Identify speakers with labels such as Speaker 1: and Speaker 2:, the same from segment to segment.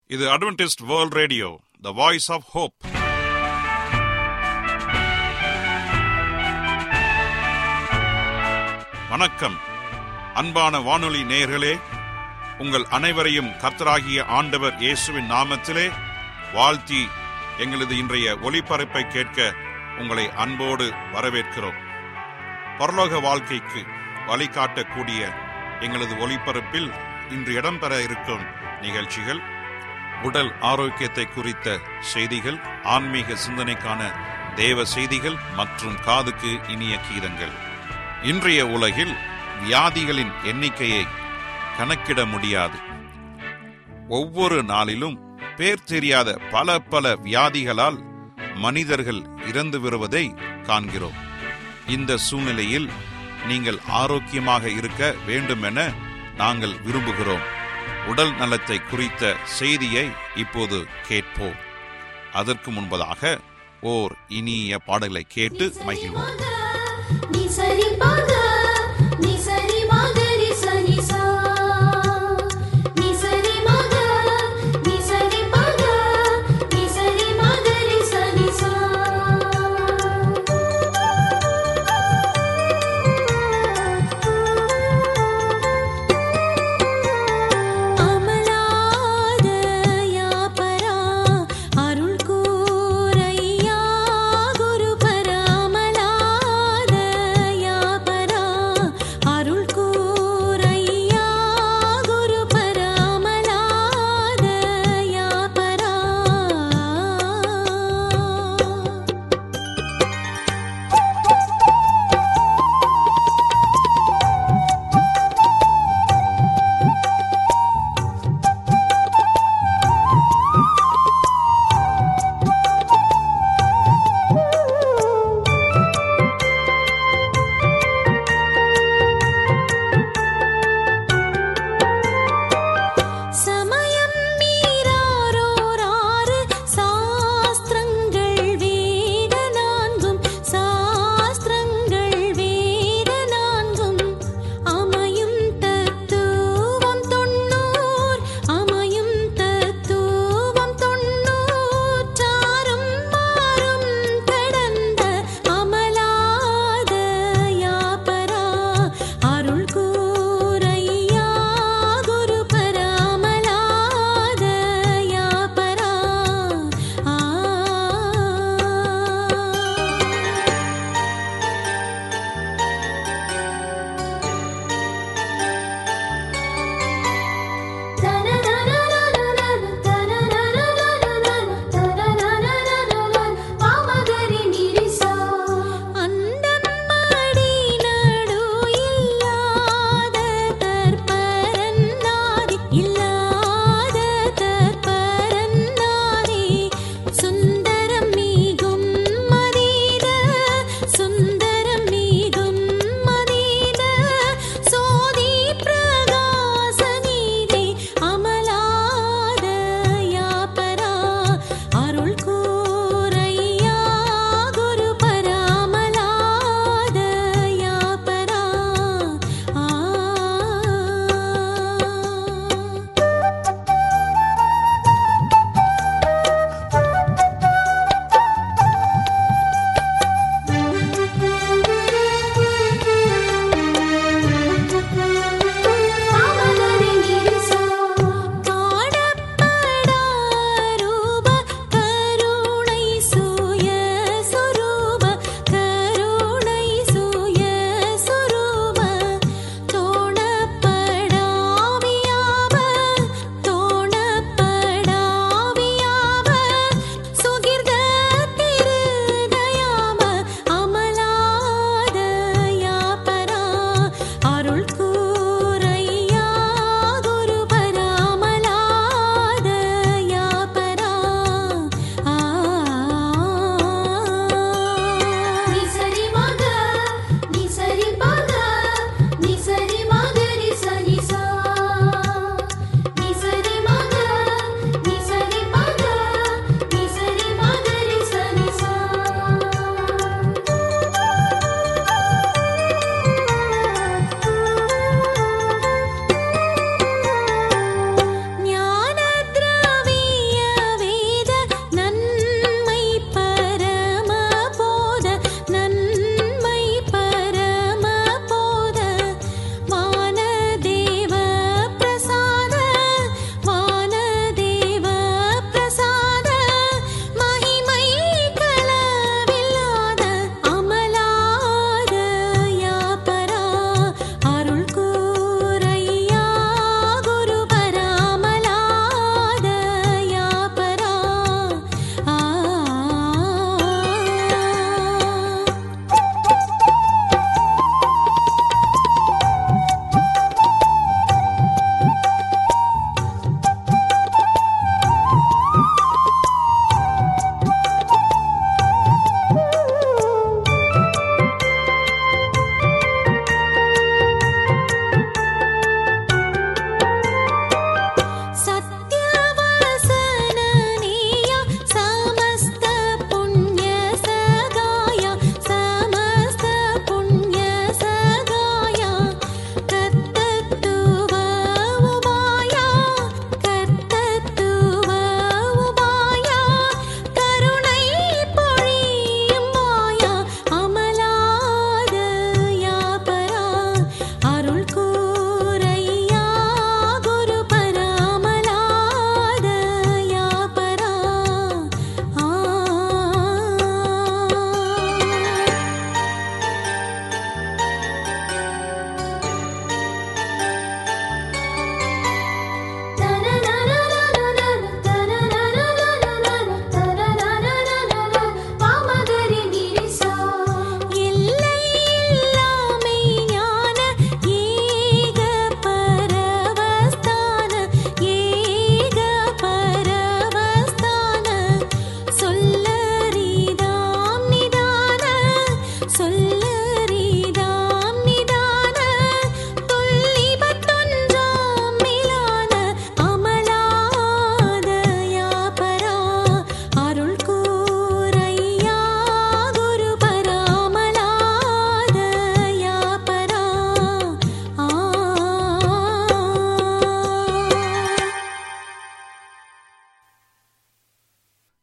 Speaker 1: இது Adventist world radio the voice of hope வணக்கம் அன்பான வானொலி நேயர்களே உங்கள் அனைவரையும் கர்த்தராகிய ஆண்டவர் இயேசுவின் நாமத்திலே வாழ்த்தி எங்களது இன்றைய ஒளிபரப்பை கேட்க உங்களை அன்போடு வரவேற்கிறோம் பரலோக வாழ்க்கைக்கு வழிகாட்டக்கூடிய எங்களது ஒளிபரப்பில் இன்று இடம்பெற இருக்கும் நிகழ்ச்சிகள் உடல் ஆரோக்கியத்தை குறித்த செய்திகள் ஆன்மீக சிந்தனைக்கான தேவ செய்திகள் மற்றும் காதுக்கு இனிய கீதங்கள் இன்றைய உலகில் வியாதிகளின் எண்ணிக்கையை கணக்கிட முடியாது ஒவ்வொரு நாளிலும் பேர் தெரியாத பல பல வியாதிகளால் மனிதர்கள் இறந்து வருவதை காண்கிறோம் இந்த சூழ்நிலையில் நீங்கள் ஆரோக்கியமாக இருக்க வேண்டுமென நாங்கள் விரும்புகிறோம் உடல் நலத்தை குறித்த செய்தியை இப்போது கேட்போம் அதற்கு முன்பதாக ஓர் இனிய பாடலை கேட்டு மகிழ்வோம்
Speaker 2: நீ சரி பாக நீ சரி மாதிரி சரி சா நீ சரி மக நீ சரி பாக நீ சரி மாதிரி சரி சா அமலாத யாபரா அருள் கூரையா குருபர அமலாத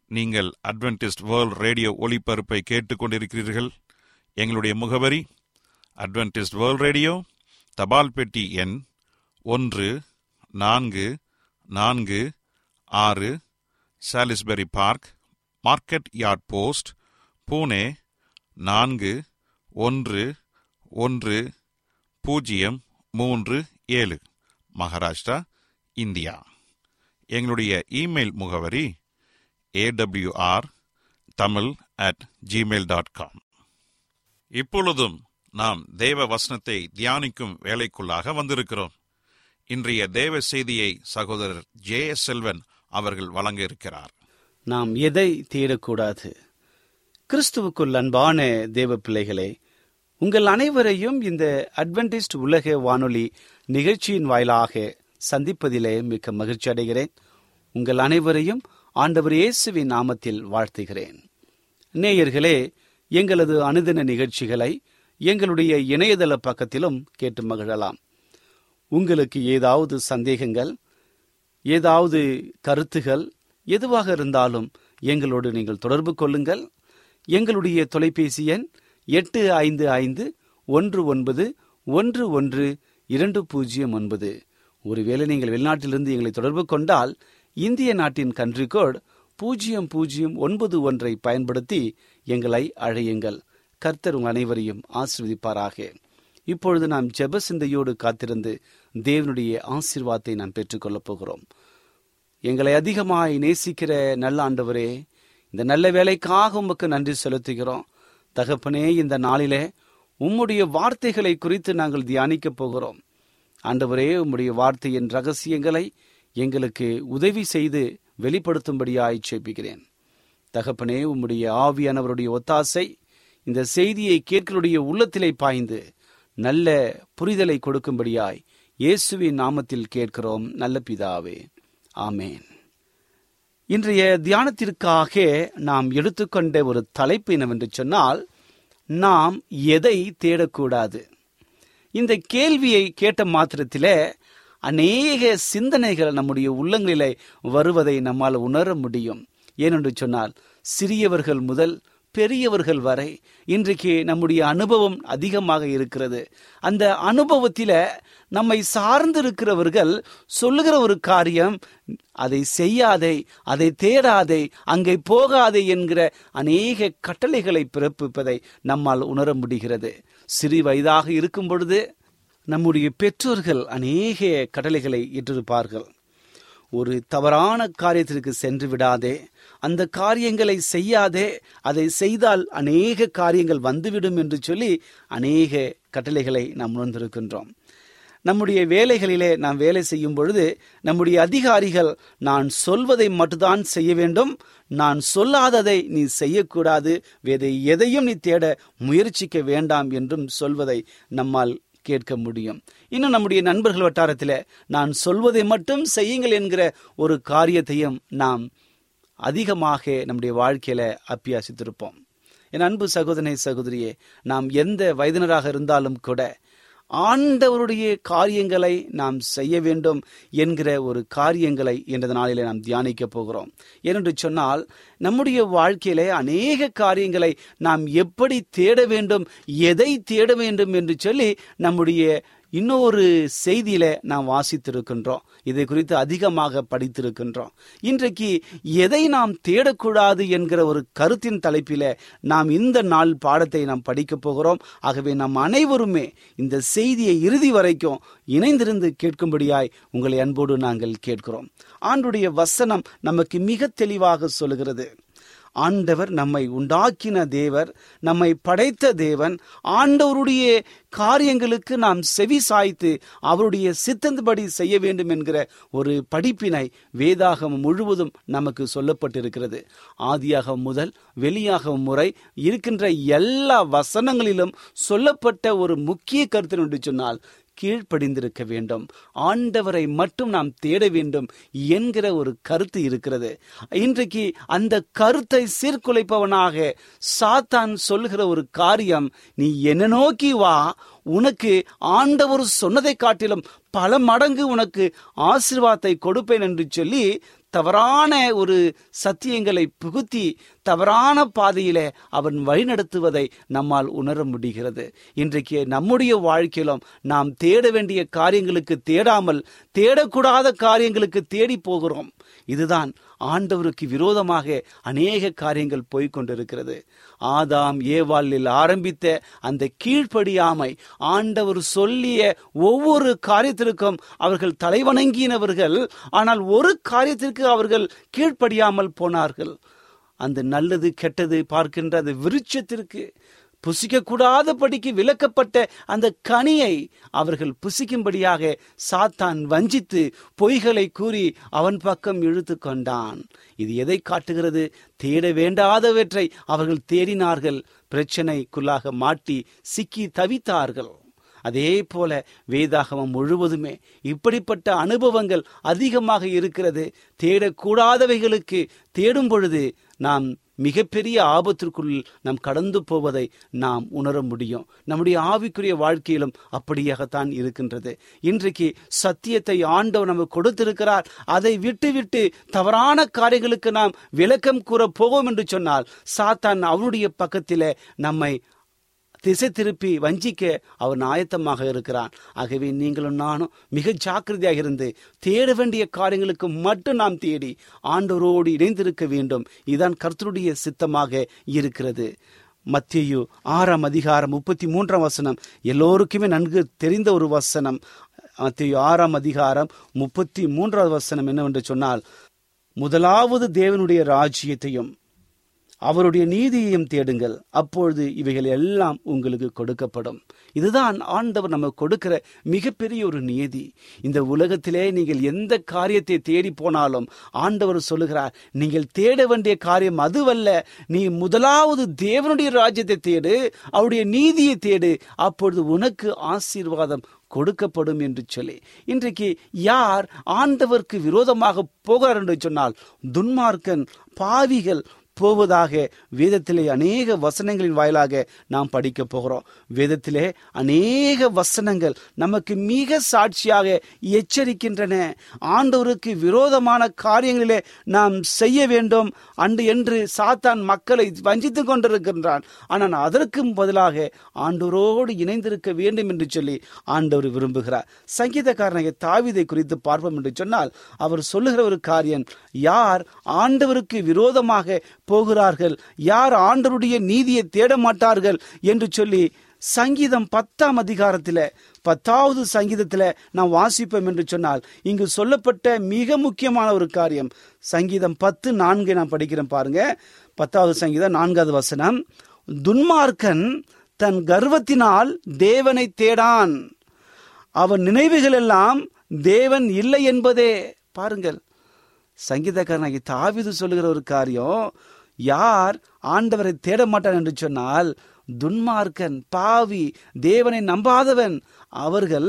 Speaker 1: நீங்கள் அட்வென்டிஸ்ட் வேர்ல்ட் ரேடியோ ஒலிபரப்பை கேட்டுக்கொண்டிருக்கிறீர்கள் எங்களுடைய முகவரி அட்வென்டிஸ்ட் வேர்ல்ட் ரேடியோ தபால் பெட்டி எண் ஒன்று நான்கு நான்கு ஆறு Salisbury park market yard post Pune நான்கு ஒன்று ஒன்று பூஜ்ஜியம் மூன்று ஏழு மகாராஷ்டிரா இந்தியா எங்களுடைய இமெயில் முகவரி AWR Tamil at Gmail dot com இப்பொழுதும் நாம் தேவ வசனத்தை தியானிக்கும் வேலைக்குள்ளாக வந்திருக்கிறோம் இன்றைய தேவ செய்தியை சகோதரர் ஜே எஸ் செல்வன் அவர்கள் வழங்க இருக்கிறார்
Speaker 3: நாம் எதை தேடக்கூடாது கிறிஸ்துவுக்குள் அன்பான தேவ பிள்ளைகளே உங்கள் அனைவரையும் இந்த அட்வென்டிஸ்ட் உலக வானொலி நிகழ்ச்சியின் வாயிலாக சந்திப்பதிலே மிக்க மகிழ்ச்சி அடைகிறேன் உங்கள் அனைவரையும் ஆண்டவர் இயேசுவின் நாமத்தில் வாழ்த்துகிறேன் நேயர்களே எங்களது அனுதின நிகழ்ச்சிகளை எங்களுடைய இணையதள பக்கத்திலும் கேட்டு மகிழலாம் உங்களுக்கு ஏதாவது சந்தேகங்கள் ஏதாவது கருத்துகள் எதுவாக இருந்தாலும் எங்களோடு நீங்கள் தொடர்பு கொள்ளுங்கள் எங்களுடைய தொலைபேசி எண் எட்டு ஐந்து ஐந்து ஒன்று ஒன்பது ஒன்று ஒன்று இரண்டு பூஜ்ஜியம் ஒன்பது ஒருவேளை நீங்கள் வெளிநாட்டிலிருந்து எங்களை தொடர்பு கொண்டால் இந்திய நாட்டின் கன்ட்ரி கோட் பூஜ்ஜியம் பூஜ்ஜியம் ஒன்பது ஒன்றை பயன்படுத்தி எங்களை அழையுங்கள் கர்த்தர் உங்கள் அனைவரையும் ஆசீர்வதிப்பாராக இப்பொழுது நாம் ஜெப சிந்தையோடு காத்திருந்து தேவனுடைய ஆசீர்வாதத்தை நாம் பெற்றுக்கொள்ளப் போகிறோம் எங்களை அதிகமாய் நேசிக்கிற நல்ல ஆண்டவரே இந்த நல்ல வேலைக்காக உமக்கு நன்றி செலுத்துகிறோம் தகப்பனே இந்த நாளிலே உம்முடைய வார்த்தைகளை குறித்து நாங்கள் தியானிக்கப் போகிறோம் ஆண்டவரே உம்முடைய வார்த்தையின் ரகசியங்களை எங்களுக்கு உதவி செய்து வெளிப்படுத்தும்படியாய் சேப்பிக்கிறேன் தகப்பனே உம்முடைய ஆவியானவருடைய ஒத்தாசை இந்த செய்தியை கேட்களுடைய உள்ளத்திலே பாய்ந்து நல்ல புரிதலை கொடுக்கும்படியாய் இயேசுவின் நாமத்தில் கேட்கிறோம் நல்ல பிதாவே ஆமேன் இன்றைய தியானத்திற்காக நாம் எடுத்துக்கொண்ட ஒரு தலைப்பு என்னவென்று சொன்னால் நாம் எதை தேடக்கூடாது இந்த கேள்வியை கேட்ட மாத்திரத்திலே அநேக சிந்தனைகள் நம்முடைய உள்ளங்களிலே வருவதை நம்மால் உணர முடியும் ஏனென்று சொன்னால் சிறியவர்கள் முதல் பெரியவர்கள் வரை இன்றைக்கு நம்முடைய அனுபவம் அதிகமாக இருக்கிறது அந்த அனுபவத்தில நம்மை சார்ந்திருக்கிறவர்கள் சொல்லுகிற ஒரு காரியம் அதை செய்யாதே அதை தேடாதே அங்கே போகாதே என்கிற அநேக கட்டளைகளை பிறப்பிப்பதை நம்மால் உணர முடிகிறது சிறு வயதாக இருக்கும் பொழுது நம்முடைய பெற்றோர்கள் அநேக கட்டளைகளை இட்டிருப்பார்கள் ஒரு தவறான காரியத்திற்கு சென்று விடாதே அந்த காரியங்களை செய்யாதே அதை செய்தால் அநேக காரியங்கள் வந்துவிடும் என்று சொல்லி அநேக கட்டளைகளை நாம் உணர்ந்திருக்கின்றோம் நம்முடைய வேலைகளிலே நாம் வேலை செய்யும் பொழுது நம்முடைய அதிகாரிகள் நான் சொல்வதை மட்டும்தான் செய்ய வேண்டும் நான் சொல்லாததை நீ செய்யக்கூடாது வேறு எதையும் நீ தேட முயற்சிக்க வேண்டாம் என்றும் சொல்வதை நம்மால் கேட்க முடியும் இன்னும் நம்முடைய நண்பர்கள் வட்டாரத்தில் நான் சொல்வதை மட்டும் செய்யுங்கள் என்கிற ஒரு காரியத்தையும் நாம் அதிகமாக நம்முடைய வாழ்க்கையில அப்பியாசித்திருப்போம் என் அன்பு சகோதரனை சகோதரியே நாம் எந்த வயதினராக இருந்தாலும் கூட ஆண்டவருடைய காரியங்களை நாம் செய்ய வேண்டும் என்கிற ஒரு காரியங்களை என்ற நாளிலே நாம் தியானிக்க போகிறோம் ஏனென்று சொன்னால் நம்முடைய வாழ்க்கையிலே அநேக காரியங்களை நாம் எப்படி தேட வேண்டும் எதை தேட வேண்டும் என்று சொல்லி நம்முடைய இன்னொரு செய்தியில நாம் வாசித்திருக்கின்றோம் இதை குறித்து அதிகமாக படித்திருக்கின்றோம் இன்றைக்கு எதை நாம் தேடக்கூடாது என்கிற ஒரு கருத்தின் தலைப்பில நாம் இந்த நாள் பாடத்தை நாம் படிக்க போகிறோம் ஆகவே நாம் அனைவருமே இந்த செய்தியை இறுதி வரைக்கும் இணைந்திருந்து கேட்கும்படியாய் உங்களை அன்போடு நாங்கள் கேட்கிறோம் ஆண்டுடைய வசனம் நமக்கு மிக தெளிவாக சொல்கிறது ஆண்டவர் நம்மை உண்டாக்கின தேவர் நம்மை படைத்த தேவன் ஆண்டவருடைய காரியங்களுக்கு நாம் செவி சாய்த்து அவருடைய சித்தந்தபடி செய்ய வேண்டும் என்கிற ஒரு படிப்பினை வேதாகம் முழுவதும் நமக்கு சொல்லப்பட்டிருக்கிறது ஆதியாகம் முதல் வெளியாகும் முறை இருக்கின்ற எல்லா வசனங்களிலும் சொல்லப்பட்ட ஒரு முக்கிய கருத்து என்று சொன்னால் கீழ்ப்படிந்திருக்க வேண்டும் ஆண்டவரை மட்டும் நாம் தேட வேண்டும் என்கிற ஒரு கருத்து இருக்கிறது இன்றைக்கு அந்த கருத்தை சீர்குலைப்பவனாக சாத்தான் சொல்லுகிற ஒரு காரியம் நீ என்ன நோக்கி வா உனக்கு ஆண்டவர் சொன்னதை காட்டிலும் பல மடங்கு உனக்கு ஆசீர்வாதத்தை கொடுப்பேன் என்று சொல்லி தவறான ஒரு சத்தியங்களை புகுத்தி தவறான பாதையிலே அவன் வழிநடத்துவதை நம்மால் உணர முடிகிறது இன்றைக்கு நம்முடைய வாழ்க்கையிலும் நாம் தேட வேண்டிய காரியங்களுக்கு தேடாமல் தேடக்கூடாத காரியங்களுக்கு தேடி போகிறோம் இதுதான் ஆண்டவருக்கு விரோதமாக அநேக காரியங்கள் போய்கொண்டிருக்கிறது ஆதாம் ஏவாளில் ஆரம்பித்த அந்த கீழ்ப்படியாமை ஆண்டவர் சொல்லிய ஒவ்வொரு காரியத்திற்கும் அவர்கள் தலைவணங்கினவர்கள் ஆனால் ஒரு காரியத்திற்கு அவர்கள் கீழ்ப்படியாமல் போனார்கள் அந்த நல்லது கெட்டது பார்க்கின்ற அந்த விருட்சத்திற்கு புசிக்கக்கூடாதபடிக்கு விலக்கப்பட்ட அந்த கனியை அவர்கள் புசிக்கும்படியாக சாத்தான் வஞ்சித்து பொய்களை கூறி அவன் பக்கம் இழுத்து கொண்டான் இது எதை காட்டுகிறது தேட வேண்டாதவற்றை அவர்கள் தேடினார்கள் பிரச்சனைக்குள்ளாக மாட்டி சிக்கி தவித்தார்கள் அதே போல வேதாகமம் முழுவதுமே இப்படிப்பட்ட அனுபவங்கள் அதிகமாக இருக்கிறது தேடக்கூடாதவைகளுக்கு தேடும் பொழுது நாம் மிகப்பெரிய ஆபத்திற்குள் நாம் கடந்து போவதை நாம் உணர முடியும் நம்முடைய ஆவிக்குரிய வாழ்க்கையிலும் அப்படியாகத்தான் இருக்கின்றது இன்றைக்கு சத்தியத்தை ஆண்டவர் நமக்கு கொடுத்திருக்கிறார் அதை விட்டு விட்டு தவறான காரியங்களுக்கு நாம் விளக்கம் கூற போவோம் என்று சொன்னால் சாத்தான் அவனுடைய பக்கத்திலே நம்மை திசை திருப்பி வஞ்சிக்க அவன் ஆயத்தமாக இருக்கிறான் ஆகவே நீங்களும் நானும் மிக ஜாக்கிரதையாக இருந்து தேட வேண்டிய காரியங்களுக்கு மட்டும் நாம் தேடி ஆண்டவரோடு இணைந்திருக்க வேண்டும் இதுதான் கர்த்தருடைய சித்தமாக இருக்கிறது மத்தியு ஆறாம் அதிகாரம் முப்பத்தி மூன்றாம் வசனம் எல்லோருக்குமே நன்கு தெரிந்த ஒரு வசனம் மத்தியு ஆறாம் அதிகாரம் முப்பத்தி மூன்றாவது வசனம் என்னவென்று சொன்னால் முதலாவது தேவனுடைய ராஜ்யத்தையும் அவருடைய நீதியையும் தேடுங்கள் அப்பொழுது இவைகள் எல்லாம் உங்களுக்கு கொடுக்கப்படும் இதுதான் ஆண்டவர் நமக்கு கொடுக்கிற மிகப்பெரிய ஒரு நியதி இந்த உலகத்திலே நீங்கள் எந்த காரியத்தை தேடி போனாலும் ஆண்டவர் சொல்லுகிறார் நீங்கள் தேட வேண்டிய காரியம் அதுவல்ல நீ முதலாவது தேவனுடைய ராஜ்யத்தை தேடு அவருடைய நீதியை தேடு அப்பொழுது உனக்கு ஆசீர்வாதம் கொடுக்கப்படும் என்று சொல்லி இன்றைக்கு யார் ஆண்டவருக்கு விரோதமாக போகிறார் என்று சொன்னால் துன்மார்க்கன் பாவிகள் போவதாக வேதத்திலே அநேக வசனங்களின் வாயிலாக நாம் படிக்க போகிறோம் வேதத்திலே அநேக வசனங்கள் நமக்கு மிக சாட்சியாக எச்சரிக்கின்றன ஆண்டவருக்கு விரோதமான காரியங்களிலே நாம் செய்ய வேண்டும் அன்று என்று சாத்தான் மக்களை வஞ்சித்துக் கொண்டிருக்கின்றான் ஆனால் அதற்கும் பதிலாக ஆண்டவரோடு இணைந்திருக்க வேண்டும் என்று சொல்லி ஆண்டவர் விரும்புகிறார் சங்கீதக்காரனை தாவிதை குறித்து பார்ப்போம் என்று சொன்னால் அவர் சொல்லுகிற ஒரு காரியம் யார் ஆண்டவருக்கு விரோதமாக போகிறார்கள் யார் ஆண்டவருடைய நீதியை தேட மாட்டார்கள் என்று சொல்லி சங்கீதம் பத்தாம் அதிகாரத்தில் பத்தாவது சங்கீதத்தில் நாம் வாசிப்போம் என்று சொன்னால் இங்கு சொல்லப்பட்ட மிக முக்கியமான ஒரு காரியம் சங்கீதம் பத்து நான்கு நான் படிக்கிறேன் பாருங்க பத்தாவது சங்கீதம் நான்காவது வசனம் துன்மார்க்கன் தன் கர்வத்தினால் தேவனை தேடான் அவன் நினைவுகள் எல்லாம் தேவன் இல்லை என்பதே பாருங்கள் சங்கீதக்காரனாகி தாவிது சொல்லுகிற ஒரு காரியம் யார் ஆண்டவரை தேட மாட்டான் என்று சொன்னால் துன்மார்க்கன் பாவி தேவனை நம்பாதவன் அவர்கள்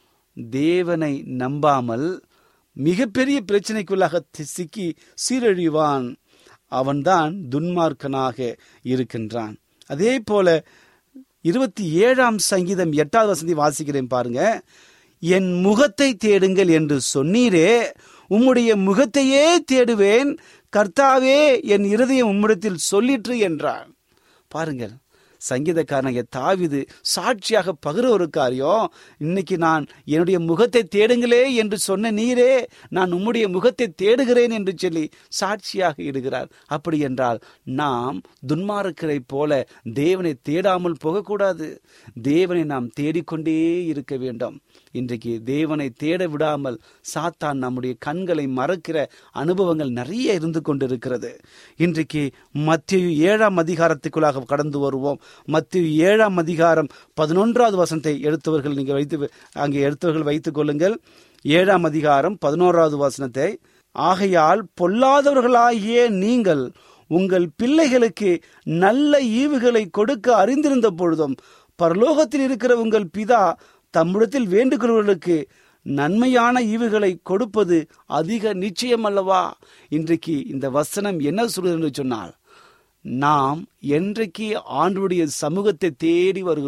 Speaker 3: தேவனை நம்பாமல் மிகப்பெரிய பிரச்சனைக்குள்ளாக சிக்கி சீரழிவான் அவன்தான் துன்மார்க்கனாக இருக்கின்றான் அதே போல இருபத்தி ஏழாம் சங்கீதம் எட்டாவது வசதி வாசிக்கிறேன் பாருங்க என் முகத்தை தேடுங்கள் என்று சொன்னீரே உம்முடைய முகத்தையே தேடுவேன் கர்த்தாவே என் இருதயம் உம்மிடத்தில் சொல்லிற்று என்றான் பாருங்கள் சங்கீதக்காரனாகிய தாவிது சாட்சியாக பகிர ஒரு காரியம் இன்னைக்கு நான் என்னுடைய முகத்தை தேடுங்களே என்று சொன்ன நீரே நான் உம்முடைய முகத்தை தேடுகிறேன் என்று சொல்லி சாட்சியாக இடுகிறார் அப்படி என்றால் நாம் துன்மார்க்கரை போல தேவனை தேடாமல் போகக்கூடாது தேவனை நாம் தேடிக்கொண்டே இருக்க வேண்டும் இன்றைக்கு தேவனை தேட விடாமல் சாத்தான் நம்முடைய கண்களை மறக்கிற அனுபவங்கள் நிறைய இருந்து கொண்டிருக்கிறது இன்றைக்கு மத்திய ஏழாம் அதிகாரத்துக்குள்ளாக கடந்து வருவோம் மத்திய ஏழாம் அதிகாரம் பதினொன்றாவது வசனத்தை எடுத்தவர்கள் நீங்கள் வைத்து அங்கே எடுத்தவர்கள் வைத்துக் கொள்ளுங்கள் ஏழாம் அதிகாரம் பதினோராவது வசனத்தை ஆகையால் பொல்லாதவர்களாகிய நீங்கள் உங்கள் பிள்ளைகளுக்கு நல்ல ஈவுகளை கொடுக்க அறிந்திருந்த பொழுதும் பரலோகத்தில் இருக்கிற உங்கள் பிதா தம்மிடத்தில் வேண்டுகிறவர்களுக்கு நன்மையான ஈவுகளை கொடுப்பது அதிக நிச்சயம் அல்லவா இன்றைக்கு இந்த வசனம் என்ன சொல்கிறது என்று சொன்னால் நாம் என்றைக்கு ஆண்டுடைய சமூகத்தை தேடி வருகிறோமோ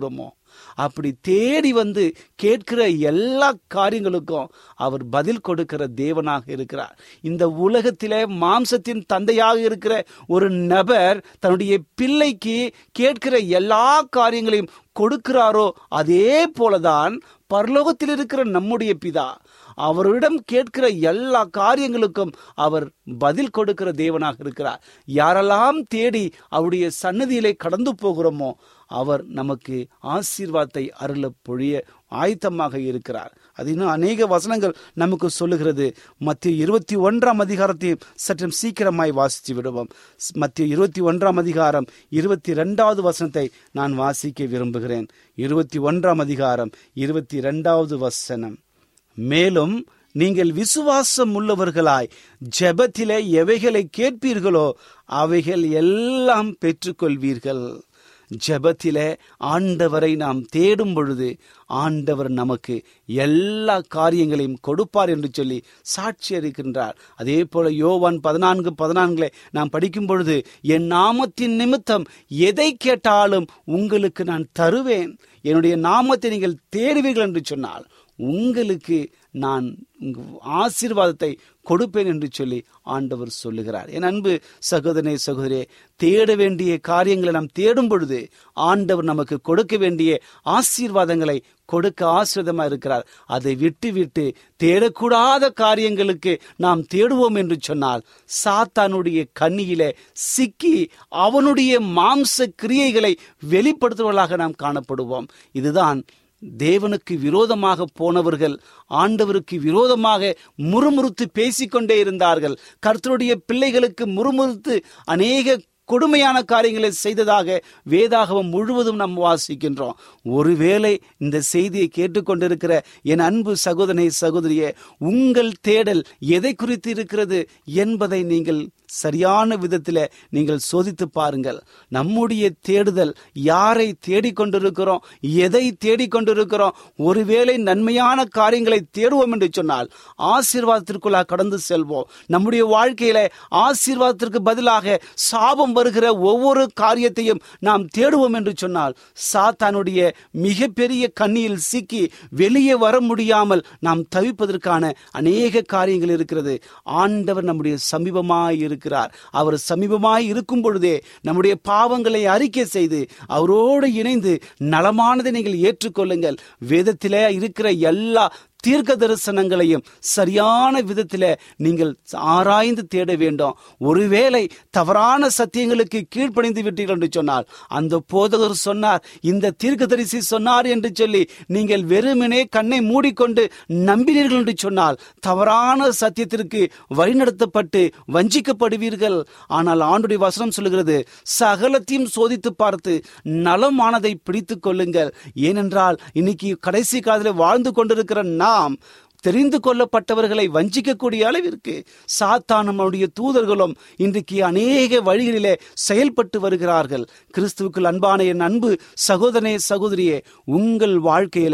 Speaker 3: அப்படி தேடி வந்து கேட்கிற எல்லா காரியங்களுக்கும் அவர் பதில் கொடுக்கிற தேவனாக இருக்கிறார் இந்த உலகத்திலே மாம்சத்தின் தந்தையாக இருக்கிற ஒரு நபர் தன்னுடைய பிள்ளைக்கு கேட்கிற எல்லா காரியங்களையும் கொடுக்கிறாரோ அதே போலதான் பரலோகத்தில் இருக்கிற நம்முடைய பிதா அவரிடம் கேட்கிற எல்லா காரியங்களுக்கும் அவர் பதில் கொடுக்கிற தேவனாக இருக்கிறார் யாரெல்லாம் தேடி அவருடைய சன்னதியிலே கடந்து போகிறோமோ அவர் நமக்கு ஆசீர்வாதத்தை அருள பொழிய ஆயத்தமாக இருக்கிறார் அது இன்னும் அநேக வசனங்கள் நமக்கு சொல்லுகிறது மத்திய இருபத்தி ஒன்றாம் அதிகாரத்தையும் சற்றும் சீக்கிரமாய் வாசித்து விடுவோம் மத்திய இருபத்தி ஒன்றாம் அதிகாரம் இருபத்தி ரெண்டாவது வசனத்தை நான் வாசிக்க விரும்புகிறேன் இருபத்தி ஒன்றாம் அதிகாரம் இருபத்தி ரெண்டாவது வசனம் மேலும் நீங்கள் விசுவாசம் உள்ளவர்களாய் ஜெபத்திலே எவைகளை கேட்பீர்களோ அவைகள் எல்லாம் பெற்றுக்கொள்வீர்கள் ஜெபத்திலே ஆண்டவரை நாம் தேடும் பொழுது ஆண்டவர் நமக்கு எல்லா காரியங்களையும் கொடுப்பார் என்று சொல்லி சாட்சி அளிக்கின்றார் அதே போல யோவான் பதினான்கு பதினான்குல நாம் படிக்கும் பொழுது என் நாமத்தின் நிமித்தம் எதை கேட்டாலும் உங்களுக்கு நான் தருவேன் என்னுடைய நாமத்தை நீங்கள் தேடுவீர்கள் என்று சொன்னால் உங்களுக்கு நான் ஆசீர்வாதத்தை கொடுப்பேன் என்று சொல்லி ஆண்டவர் சொல்லுகிறார் என் அன்பு சகோதரனே சகோதரே தேட வேண்டிய காரியங்களை நாம் தேடும் பொழுது ஆண்டவர் நமக்கு கொடுக்க வேண்டிய ஆசீர்வாதங்களை கொடுக்க ஆசிரிதமா இருக்கிறார் அதை விட்டு விட்டு தேடக்கூடாத காரியங்களுக்கு நாம் தேடுவோம் என்று சொன்னால் சாத்தானுடைய கண்ணியிலே சிக்கி அவனுடைய மாம்ச கிரியைகளை வெளிப்படுத்துவர்களாக நாம் காணப்படுவோம் இதுதான் தேவனுக்கு விரோதமாக போனவர்கள் ஆண்டவருக்கு விரோதமாக முறுமுறுத்து பேசிக்கொண்டே இருந்தார்கள் கர்த்தருடைய பிள்ளைகளுக்கு முறுமுறுத்து அநேக கொடுமையான காரியங்களை செய்ததாக வேதாகவம் முழுவதும் நாம் வாசிக்கின்றோம் ஒருவேளை இந்த செய்தியை கேட்டுக்கொண்டிருக்கிற என் அன்பு சகோதரனை சகோதரியே உங்கள் தேடல் எதை குறித்து இருக்கிறது என்பதை நீங்கள் சரியான விதத்தில் நீங்கள் சோதித்து பாருங்கள் நம்முடைய தேடுதல் யாரை தேடிக்கொண்டிருக்கிறோம் எதை தேடிக்கொண்டிருக்கிறோம் ஒருவேளை நன்மையான காரியங்களை தேடுவோம் என்று சொன்னால் ஆசீர்வாதத்திற்குள்ளாக கடந்து செல்வோம் நம்முடைய வாழ்க்கையில ஆசீர்வாதத்திற்கு பதிலாக சாபம் வருகிற ஒவ்வொரு காரியத்தையும் நாம் தேடுவோம் என்று சொன்னால் சாத்தானுடைய மிகப்பெரிய கண்ணியில் சிக்கி வெளியே வர முடியாமல் நாம் தவிப்பதற்கான அநேக காரியங்கள் இருக்கிறது ஆண்டவர் நம்முடைய சமீபமாய் இருக்கிறார் அவர் சமீபமாய் இருக்கும் பொழுதே நம்முடைய பாவங்களை அறிக்கை செய்து அவரோடு இணைந்து நலமானதை நீங்கள் ஏற்றுக்கொள்ளுங்கள் வேதத்திலே இருக்கிற எல்லா தீர்க்க தரிசனங்களையும் சரியான விதத்தில் நீங்கள் ஆராய்ந்து தேட வேண்டும் ஒருவேளை தவறான சத்தியங்களுக்கு கீழ்ப்பணிந்து விட்டீர்கள் என்று சொன்னால் அந்த போதகர் சொன்னார் இந்த தீர்க்கதரிசி சொன்னார் என்று சொல்லி நீங்கள் வெறுமனே கண்ணை மூடிக்கொண்டு நம்பினீர்கள் என்று சொன்னால் தவறான சத்தியத்திற்கு வழிநடத்தப்பட்டு வஞ்சிக்கப்படுவீர்கள் ஆனால் ஆண்டுடைய வசனம் சொல்லுகிறது சகலத்தையும் சோதித்து பார்த்து நலமானதை பிடித்துக் கொள்ளுங்கள் ஏனென்றால் இன்னைக்கு கடைசி காலத்தில் வாழ்ந்து கொண்டிருக்கிற நாம் தெரிந்து கொள்ளப்பட்டவர்களை வஞ்சிக்கக்கூடிய அளவிற்கு சாத்தானமுடைய தூதர்களும் இன்றைக்கு அநேக வழிகளிலே செயல்பட்டு வருகிறார்கள் கிறிஸ்துவுக்குள் அன்பான என் அன்பு சகோதரனே சகோதரியே உங்கள் வாழ்க்கையில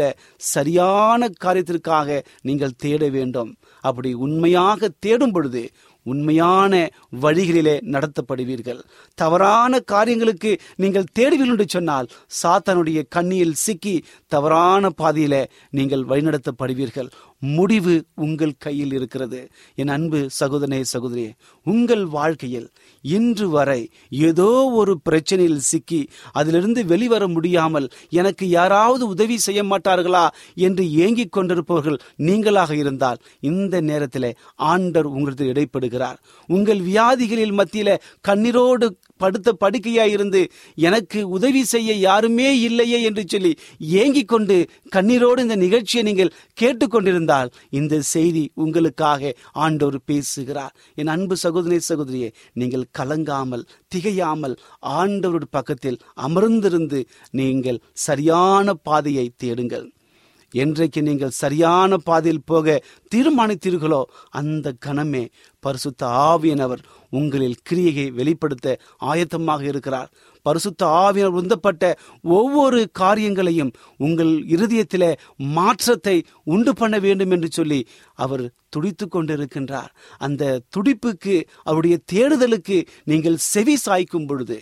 Speaker 3: சரியான காரியத்திற்காக நீங்கள் தேட வேண்டும் அப்படி உண்மையாக தேடும் பொழுது உண்மையான வழிகளிலே நடத்தப்படுவீர்கள் தவறான காரியங்களுக்கு நீங்கள் தேடுவீர்கள் என்று சொன்னால் சாத்தானுடைய கண்ணியில் சிக்கி தவறான பாதையில நீங்கள் வழிநடத்தப்படுவீர்கள் முடிவு உங்கள் கையில் இருக்கிறது என் அன்பு சகோதரனே சகோதரியே உங்கள் வாழ்க்கையில் இன்று வரை ஏதோ ஒரு பிரச்சனையில் சிக்கி அதிலிருந்து வெளிவர முடியாமல் எனக்கு யாராவது உதவி செய்ய மாட்டார்களா என்று ஏங்கிக் கொண்டிருப்பவர்கள் நீங்களாக இருந்தால் இந்த நேரத்தில் ஆண்டர் உங்களுக்கு இடைப்படுகிறார் உங்கள் வியாதிகளில் மத்தியில கண்ணீரோடு படுத்த படுக்கையாய் இருந்து எனக்கு உதவி செய்ய யாருமே இல்லையே என்று சொல்லி ஏங்கிக் கொண்டு கண்ணீரோடு இந்த நிகழ்ச்சியை நீங்கள் கேட்டுக்கொண்டிருந்தால் இந்த செய்தி உங்களுக்காக ஆண்டவர் பேசுகிறார் என் அன்பு சகோதரி சகோதரியே நீங்கள் கலங்காமல் திகையாமல் ஆண்டவருடைய பக்கத்தில் அமர்ந்திருந்து நீங்கள் சரியான பாதையை தேடுங்கள் என்றைக்கு நீங்கள் சரியான பாதையில் போக தீர்மானித்தீர்களோ அந்த கணமே பரிசுத்த ஆவியனவர் உங்களில் கிரியையை வெளிப்படுத்த ஆயத்தமாக இருக்கிறார் பரிசுத்த ஆவியனர் உந்தப்பட்ட ஒவ்வொரு காரியங்களையும் உங்கள் இருதயத்திலே மாற்றத்தை உண்டு பண்ண வேண்டும் என்று சொல்லி அவர் துடித்து கொண்டிருக்கின்றார் அந்த துடிப்புக்கு அவருடைய தேடுதலுக்கு நீங்கள் செவி சாய்க்கும் பொழுது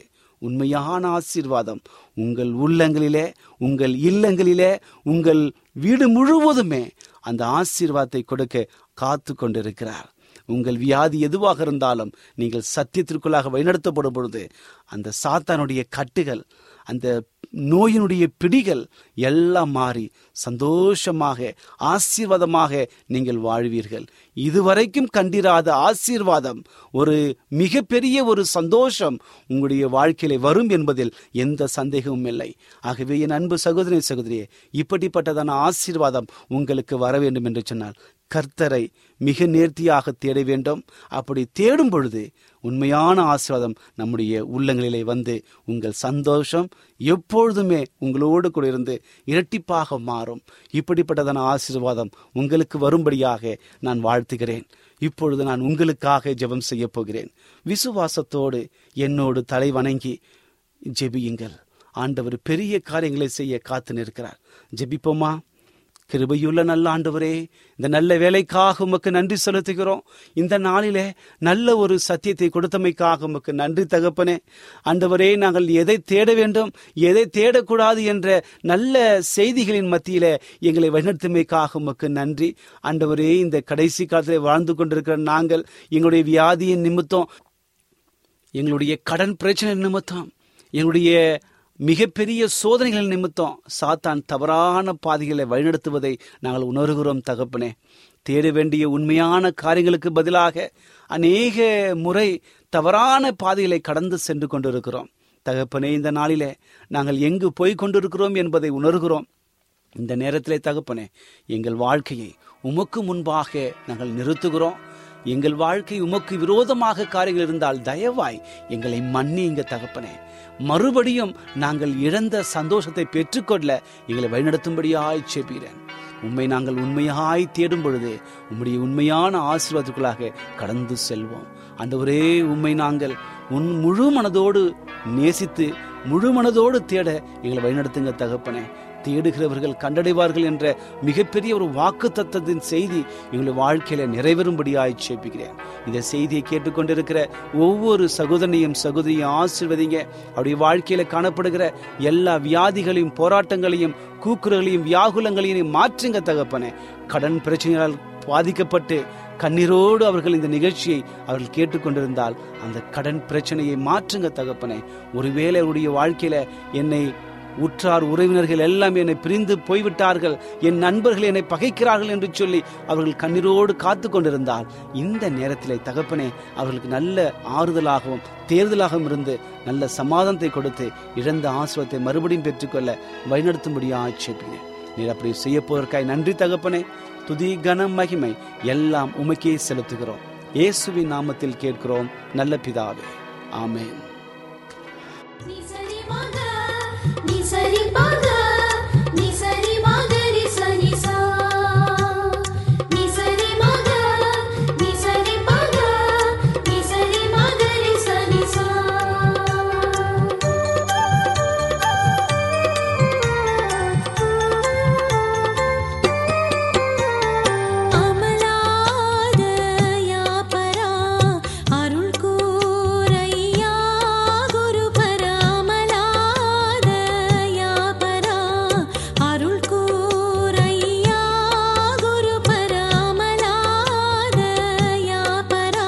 Speaker 3: உண்மையான ஆசீர்வாதம் உங்கள் உள்ளங்களிலே உங்கள் இல்லங்களிலே உங்கள் வீடு முழுவதுமே அந்த ஆசீர்வாதத்தை கொடுக்க காத்து கொண்டிருக்கிறார் உங்கள் வியாதி எதுவாக இருந்தாலும் நீங்கள் சத்தியத்திற்குள்ளாக வழிநடத்தப்படும் பொழுது அந்த சாத்தானுடைய கட்டுகள் அந்த நோயினுடைய பிடிகள் எல்லாம் மாறி சந்தோஷமாக ஆசீர்வாதமாக நீங்கள் வாழ்வீர்கள் இதுவரைக்கும் கண்டிராத ஆசீர்வாதம் ஒரு மிகப்பெரிய ஒரு சந்தோஷம் உங்களுடைய வாழ்க்கையில வரும் என்பதில் எந்த சந்தேகமும் இல்லை ஆகவே என் அன்பு சகோதரி சகோதரியே இப்படிப்பட்டதான ஆசீர்வாதம் உங்களுக்கு வர வேண்டும் என்று சொன்னால் கர்த்தரை மிக நேர்த்தியாக தேட வேண்டும் அப்படி தேடும் பொழுது உண்மையான ஆசீர்வாதம் நம்முடைய உள்ளங்களிலே வந்து உங்கள் சந்தோஷம் எப்பொழுதுமே உங்களோடு கூட இருந்து இரட்டிப்பாக மாறும் இப்படிப்பட்டதான ஆசீர்வாதம் உங்களுக்கு வரும்படியாக நான் வாழ்த்துகிறேன் இப்பொழுது நான் உங்களுக்காக ஜெபம் செய்ய போகிறேன் விசுவாசத்தோடு என்னோடு தலை வணங்கி ஜெபியுங்கள் ஆண்டவர் பெரிய காரியங்களை செய்ய காத்து நிற்கிறார் ஜெபிப்போமா கிருபையுள்ள நல்ல ஆண்டவரே இந்த நல்ல வேலைக்காக உமக்கு நன்றி செலுத்துகிறோம் இந்த நாளிலே நல்ல ஒரு சத்தியத்தை கொடுத்தமைக்காக உமக்கு நன்றி தகப்பனே ஆண்டவரே நாங்கள் எதை தேட வேண்டும் எதை தேடக்கூடாது என்ற நல்ல செய்திகளின் மத்தியிலே எங்களை வழிநடத்துமைக்காக உமக்கு நன்றி ஆண்டவரே இந்த கடைசி காலத்திலே வாழ்ந்து கொண்டிருக்கிற நாங்கள் எங்களுடைய வியாதியின் நிமித்தம் எங்களுடைய கடன் பிரச்சனை நிமித்தம் எங்களுடைய மிகப்பெரிய சோதனைகள் நிமித்தம் சாத்தான் தவறான பாதைகளை வழிநடத்துவதை நாங்கள் உணர்கிறோம் தகப்பனே தேட வேண்டிய உண்மையான காரியங்களுக்கு பதிலாக அநேக முறை தவறான பாதைகளை கடந்து சென்று கொண்டிருக்கிறோம் தகப்பனே இந்த நாளிலே நாங்கள் எங்கு போய் கொண்டிருக்கிறோம் என்பதை உணர்கிறோம் இந்த நேரத்திலே தகப்பனே எங்கள் வாழ்க்கையை உமக்கு முன்பாக நாங்கள் நிறுத்துகிறோம் எங்கள் வாழ்க்கை உமக்கு விரோதமாக காரியங்கள் இருந்தால் தயவாய் எங்களை மன்னிங்க தகப்பனே மறுபடியும் நாங்கள் இழந்த சந்தோஷத்தை பெற்றுக்கொள்ள எங்களை வழிநடத்தும்படியாய் செப்பீரன் உண்மை நாங்கள் உண்மையாய் தேடும் பொழுது உம்முடைய உண்மையான ஆசீர்வாதத்துக்குள்ளாக கடந்து செல்வோம் ஆண்டவரே உண்மை நாங்கள் உன் முழு மனதோடு நேசித்து முழு மனதோடு தேட எங்களை வழிநடத்துங்க தகப்பனே தேடுகிறவர்கள் கண்டடைவார்கள் என்ற மிகப்பெரிய ஒரு வாக்கு தத்தத்தின் செய்தி எங்களுடைய வாழ்க்கையில நிறைவேறும்படியாய் சேப்பிக்கிறேன் இந்த செய்தியை கேட்டுக்கொண்டிருக்கிற ஒவ்வொரு சகோதரனையும் சகோதரியும் ஆசிர்வதிங்க அவருடைய வாழ்க்கையில காணப்படுகிற எல்லா வியாதிகளையும் போராட்டங்களையும் கூக்குறகளையும் வியாகுலங்களையும் மாற்றுங்க தகப்பனே கடன் பிரச்சனைகளால் பாதிக்கப்பட்டு கண்ணீரோடு அவர்கள் இந்த நிகழ்ச்சியை அவர்கள் கேட்டுக்கொண்டிருந்தால் அந்த கடன் பிரச்சனையை மாற்றுங்க தகப்பனே ஒருவேளை அவருடைய வாழ்க்கையில என்னை உற்றார் உறவினர்கள் எல்லாம் என்னை பிரிந்து போய்விட்டார்கள் என் நண்பர்கள் என்னை பகைக்கிறார்கள் என்று சொல்லி அவர்கள் கண்ணீரோடு காத்து கொண்டிருந்தால் இந்த நேரத்திலே தகப்பனே அவர்களுக்கு நல்ல ஆறுதலாகவும் தேர்தலாகவும் இருந்து நல்ல சமாதானத்தை கொடுத்து இழந்த ஆசிரத்தை மறுபடியும் பெற்றுக்கொள்ள வழிநடத்தும்படியாக ஆட்சேபிக்கிறேன் நீர் அப்படி செய்ய போவதற்காய் நன்றி தகப்பனே துதி கனம் மகிமை எல்லாம் உமக்கே செலுத்துகிறோம் இயேசுவின் நாமத்தில் கேட்கிறோம் நல்ல பிதாவே ஆமென்
Speaker 2: நிசரி மக நிசரி பக நிசரி மகரி சனி சா நிசரி மக நிசரி பக நிசரி மகரி சனி சா அமலாத யாபரா அருள் கூரையா குருபரா அமலாத யாபரா அருள் கூரையா குருபரா அமலாத யாபரா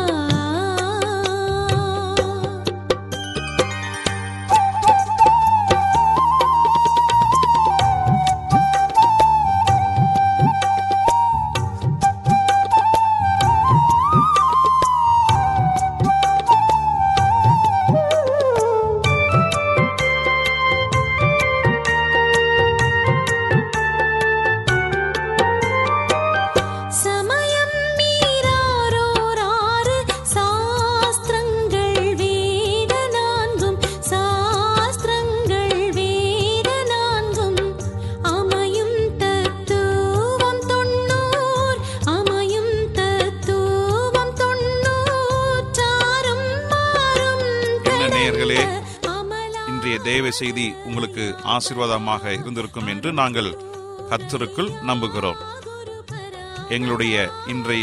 Speaker 2: சமயம் மீறாரோராறு சாஸ்திரங்கள் வேத நான்கும் சாஸ்திரங்கள் வேத நான்கும் அமையும் தத்துவம் தொண்ணூர் அமையும் தத்துவம் தொண்ணூற்றாரும் மாறும்
Speaker 1: என்ன நேயர்களே,
Speaker 2: அமலா
Speaker 1: இன்றைய தேவ செய்தி உங்களுக்கு ஆசீர்வாதமாக இருந்திருக்கும் என்று நாங்கள் கர்த்தருக்குள் நம்புகிறோம் எங்களுடைய இன்றைய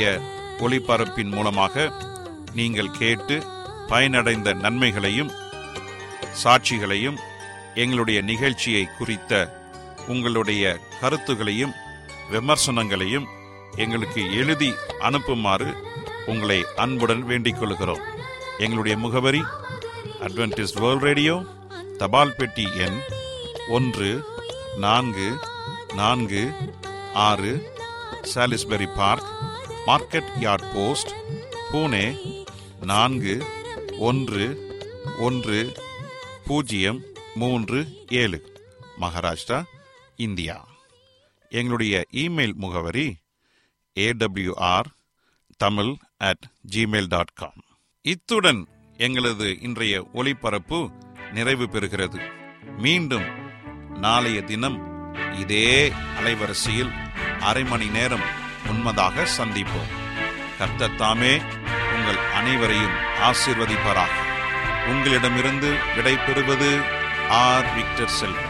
Speaker 1: ஒளிபரப்பின் மூலமாக நீங்கள் கேட்டு பயனடைந்த நன்மைகளையும் சாட்சிகளையும் எங்களுடைய நிகழ்ச்சியை குறித்த உங்களுடைய கருத்துகளையும் விமர்சனங்களையும் எங்களுக்கு எழுதி அனுப்புமாறு உங்களை அன்புடன் வேண்டிக் கொள்கிறோம் எங்களுடைய முகவரி அட்வென்டிஸ்ட் வேர்ல்ட் ரேடியோ தபால் பெட்டி எண் ஒன்று நான்கு நான்கு ஆறு Salisbury park market yard post Pune நான்கு ஒன்று ஒன்று பூஜ்ஜியம் மூன்று ஏழு மகாராஷ்டிரா இந்தியா எங்களுடைய இமெயில் முகவரி AWR Tamil at Gmail dot com இத்துடன் எங்களது இன்றைய ஒளிபரப்பு நிறைவு பெறுகிறது மீண்டும் நாளைய தினம் இதே அலைவரிசையில் அரை மணி நேரம் முன்மதாக சந்திப்போம் கர்த்தர் தாமே உங்கள் அனைவரையும் ஆசீர்வதிப்பாராக உங்களிடமிருந்து விடை பெறுவது ஆர் விக்டர் செல்வன்